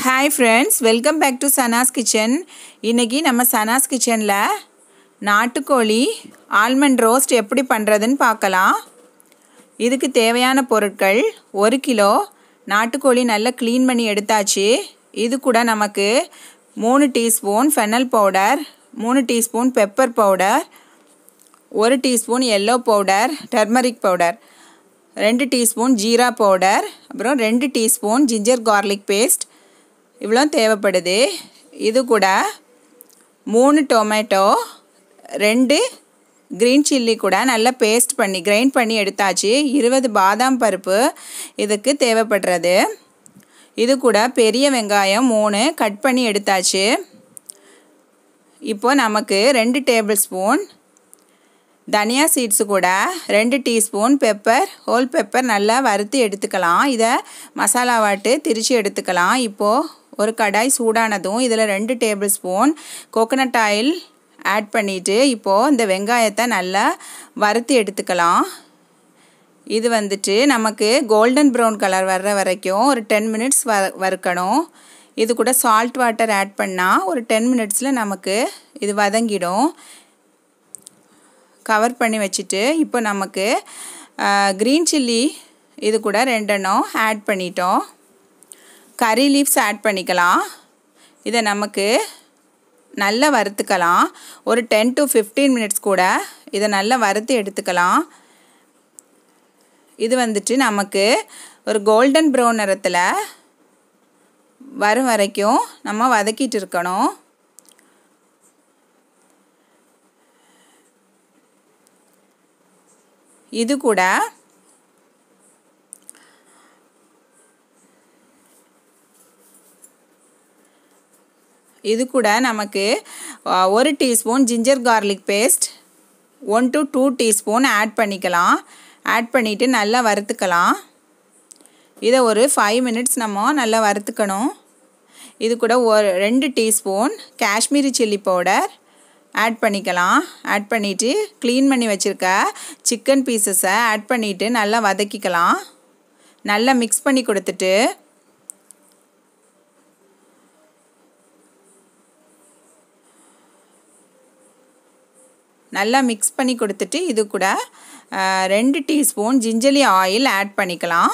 hi friends welcome back to Sana's kitchen இன்றைக்கி நம்ம சனாஸ் கிச்சனில் நாட்டுக்கோழி ஆல்மண்ட் ரோஸ்ட் எப்படி பண்ணுறதுன்னு பார்க்கலாம் இதுக்கு தேவையான பொருட்கள் ஒரு கிலோ நாட்டுக்கோழி நல்லா க்ளீன் பண்ணி எடுத்தாச்சு இது கூட நமக்கு மூணு டீஸ்பூன் ஃபெனல் பவுடர் மூணு டீஸ்பூன் பெப்பர் பவுடர் ஒரு teaspoon yellow powder turmeric powder ரெண்டு டீஸ்பூன் ஜீரா பவுடர் அப்புறம் ரெண்டு டீஸ்பூன் ஜிஞ்சர் கார்லிக் பேஸ்ட் இவ்வளோ தேவைப்படுது இது கூட மூணு டொமேட்டோ ரெண்டு க்ரீன் சில்லி கூட நல்லா பேஸ்ட் பண்ணி கிரைண்ட் பண்ணி எடுத்தாச்சு இருபது பாதாம் பருப்பு இதுக்கு தேவைப்படுறது இது கூட பெரிய வெங்காயம் மூணு கட் பண்ணி எடுத்தாச்சு இப்போ நமக்கு ரெண்டு டேபிள் ஸ்பூன் தனியா சீட்ஸு கூட ரெண்டு டீஸ்பூன் பெப்பர் ஹோல் பெப்பர் நல்லா வறுத்து எடுத்துக்கலாம் இதை மசாலா வாட்டு திரித்து எடுத்துக்கலாம் இப்போது ஒரு கடாய் சூடானதும் இதில் ரெண்டு tablespoon coconut oil add பண்ணிவிட்டு இப்போது இந்த வெங்காயத்தை நல்லா வறுத்து எடுத்துக்கலாம் இது வந்துட்டு நமக்கு கோல்டன் ப்ரௌன் கலர் வர்ற வரைக்கும் ஒரு டென் மினிட்ஸ் வ வறுக்கணும் இது கூட சால்ட் வாட்டர் ஆட் பண்ணால் ஒரு டென் மினிட்ஸில் நமக்கு இது வதங்கிடும் கவர் பண்ணி வச்சுட்டு இப்போ நமக்கு க்ரீன் சில்லி இது கூட ரெண்டெண்ணம் ஆட் பண்ணிட்டோம் கறி லீவ்ஸ் ஆட் பண்ணிக்கலாம் இதை நமக்கு நல்லா வறுத்துக்கலாம் ஒரு டென் டு ஃபிஃப்டீன் மினிட்ஸ் கூட இதை நல்லா வறுத்து எடுத்துக்கலாம் இது வந்துட்டு நமக்கு ஒரு கோல்டன் ப்ரௌன் நிறத்தில் வரும் வரைக்கும் நம்ம வதக்கிட்டு இருக்கணும் இது கூட இது கூட நமக்கு ஒரு teaspoon ginger garlic paste one to two teaspoon add பண்ணிக்கலாம் ஆட் பண்ணிவிட்டு நல்லா வறுத்துக்கலாம் இதை ஒரு ஃபைவ் மினிட்ஸ் நம்ம நல்லா வறுத்துக்கணும் இது கூட ஒரு ரெண்டு teaspoon Kashmiri chilli powder add பண்ணிக்கலாம் ஆட் பண்ணிவிட்டு க்ளீன் பண்ணி வச்சுருக்க சிக்கன் பீசஸை ஆட் பண்ணிவிட்டு நல்லா வதக்கிக்கலாம் நல்லா மிக்ஸ் பண்ணி கொடுத்துட்டு நல்லா மிக்ஸ் பண்ணி கொடுத்துட்டு இது கூட ரெண்டு டீஸ்பூன் ஜிஞ்சலி ஆயில் ஆட் பண்ணிக்கலாம்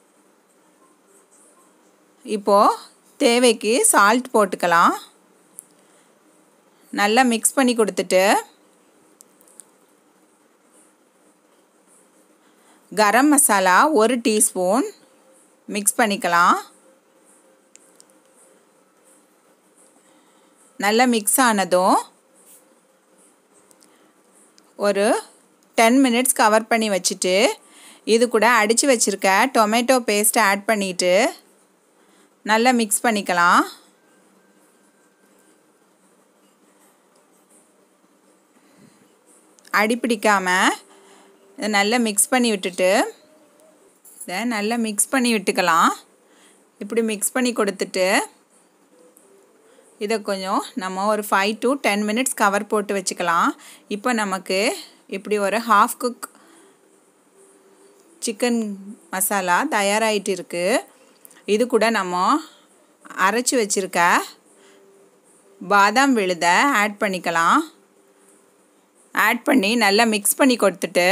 இப்போது தேவைக்கு சால்ட் போட்டுக்கலாம் நல்லா மிக்ஸ் பண்ணி கொடுத்துட்டு கரம் மசாலா ஒரு டீஸ்பூன் மிக்ஸ் பண்ணிக்கலாம் நல்லா மிக்ஸ் ஆனதும் ஒரு டென் மினிட்ஸ் கவர் பண்ணி வச்சுட்டு இது கூட அடித்து வச்சுருக்க டொமேட்டோ பேஸ்ட் ஆட் பண்ணிவிட்டு நல்லா மிக்ஸ் பண்ணிக்கலாம் அடி பிடிக்காமல் இதை நல்லா மிக்ஸ் பண்ணி விட்டுட்டு இதை நல்லா மிக்ஸ் பண்ணி விட்டுக்கலாம் இப்படி மிக்ஸ் பண்ணி கொடுத்துட்டு இதை கொஞ்சம் நம்ம ஒரு five to ten minutes cover போட்டு வச்சுக்கலாம் இப்போ நமக்கு இப்படி ஒரு ஹாஃப் குக் சிக்கன் மசாலா தயாராகிட்டு இருக்குது இது கூட நம்ம அரைச்சி வச்சுருக்க பாதாம் விழுதை ஆட் பண்ணிக்கலாம் ஆட் பண்ணி நல்லா மிக்ஸ் பண்ணி கொடுத்துட்டு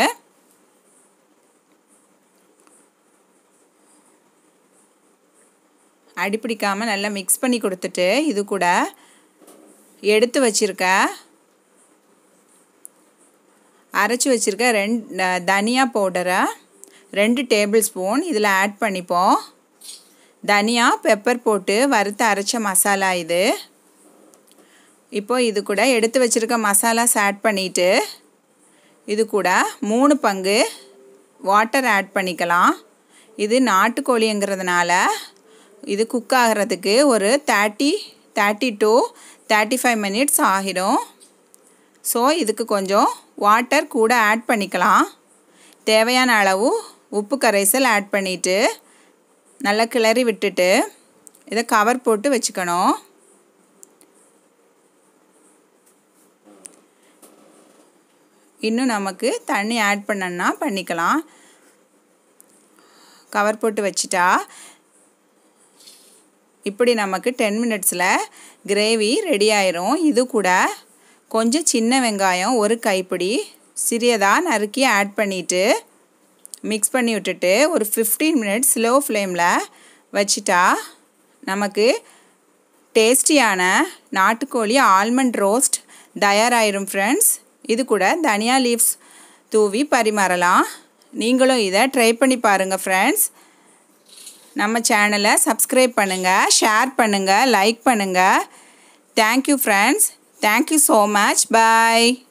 அடிப்பிடிக்காமல் நல்லா மிக்ஸ் பண்ணி கொடுத்துட்டு இது கூட எடுத்து வச்சுருக்க அரைச்சி வச்சுருக்க ரெண்டு தனியா பவுடரை ரெண்டு டேபிள் ஸ்பூன் இதில் ஆட் பண்ணிப்போம் தனியா பெப்பர் போட்டு வறுத்து அரைச்ச மசாலா இது இப்போ இது கூட எடுத்து வச்சுருக்க மசாலாஸ் ஆட் பண்ணிவிட்டு இது கூட மூணு பங்கு வாட்டர் ஆட் பண்ணிக்கலாம் இது நாட்டுக்கோழிங்கிறதுனால இது குக் ஆகிறதுக்கு ஒரு thirty thirty to thirty five minutes ஆகிடும் ஸோ இதுக்கு கொஞ்சம் வாட்டர் கூட ஆட் பண்ணிக்கலாம் தேவையான அளவு உப்பு கரைசல் ஆட் பண்ணிவிட்டு நல்லா கிளறி விட்டுட்டு இதை கவர் போட்டு வச்சுக்கணும் இன்னும் நமக்கு தண்ணி ஆட் பண்ணணுன்னா பண்ணிக்கலாம் கவர் போட்டு வச்சிட்டா இப்படி நமக்கு டென் மினிட்ஸில் கிரேவி ரெடி ஆயிரும் இது கூட கொஞ்சம் சின்ன வெங்காயம் ஒரு கைப்பிடி சிறியதாக நறுக்கி ஆட் பண்ணிவிட்டு மிக்ஸ் பண்ணி விட்டுட்டு ஒரு ஃபிஃப்டீன் மினிட்ஸ் ஸ்லோ ஃப்ளேமில் வச்சிட்டா நமக்கு டேஸ்டியான நாட்டுக்கோழி ஆல்மண்ட் ரோஸ்ட் தயாராகிரும் ஃப்ரெண்ட்ஸ் இது கூட தனியா லீவ்ஸ் தூவி பரிமாறலாம் நீங்களும் இதை ட்ரை பண்ணி பாருங்கள் ஃப்ரெண்ட்ஸ் நம்ம சேனலை சப்ஸ்கிரைப் பண்ணுங்கள் ஷேர் பண்ணுங்கள் லைக் பண்ணுங்கள் thank you friends thank you so much பாய்